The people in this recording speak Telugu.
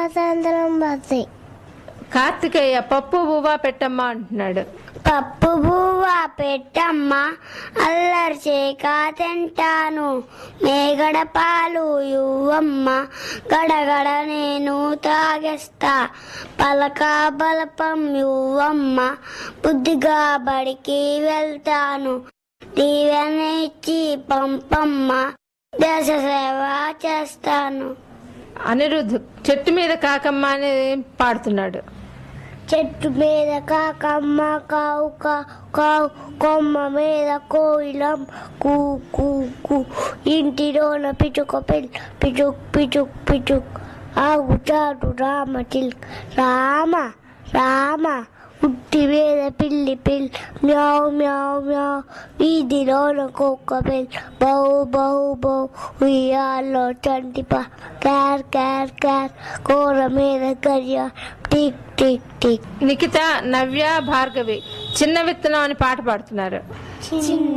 సాయంత్రం బస్సే కార్తికేయ పప్పు బువ్వ పెట్టమ్మా అంటున్నాడు పప్పు బువ్వ పెట్టమ్మ అల్లరి చేక తింటాను మేగడ పాలు ఇవ్వమ్మ గడగడ నేను తాగేస్తా పలక బలపం ఇవ్వమ్మ బుద్ధిగా బడికి వెళ్తాను దీవెన ఇచ్చి పంపమ్మ దేశ సేవ చేస్తాను అనిరుద్ధ్ చెట్టు మీద కాకమ్మ అని పాడుతున్నాడు చెట్టు మీద కాకమ్మ కావు కావు కావు కొమ్మ మీద కోయిలం కూ కూ కూ ఇంటిలోన పిచుక పిల్ పిచుక్ పిచుక్ పిచుక్ ఆగుచాడు రామ చిల్క్ రామ రామ ఉట్టి మీద పిల్లి పిల్ మ్యావ్ మ్యావ్ మ్యావ్ వీధిలోన కుక్క పిల్ బౌ బౌ బౌ ఉయ్యాలో చంటిప క్యార్ క్యార్ క్యార్ కూర మీద గర్య టిక్ టిక్ టిక్ నిఖిత నవ్య భార్గవి చిన్న విత్తనం అని పాట పాడుతున్నారు చిన్న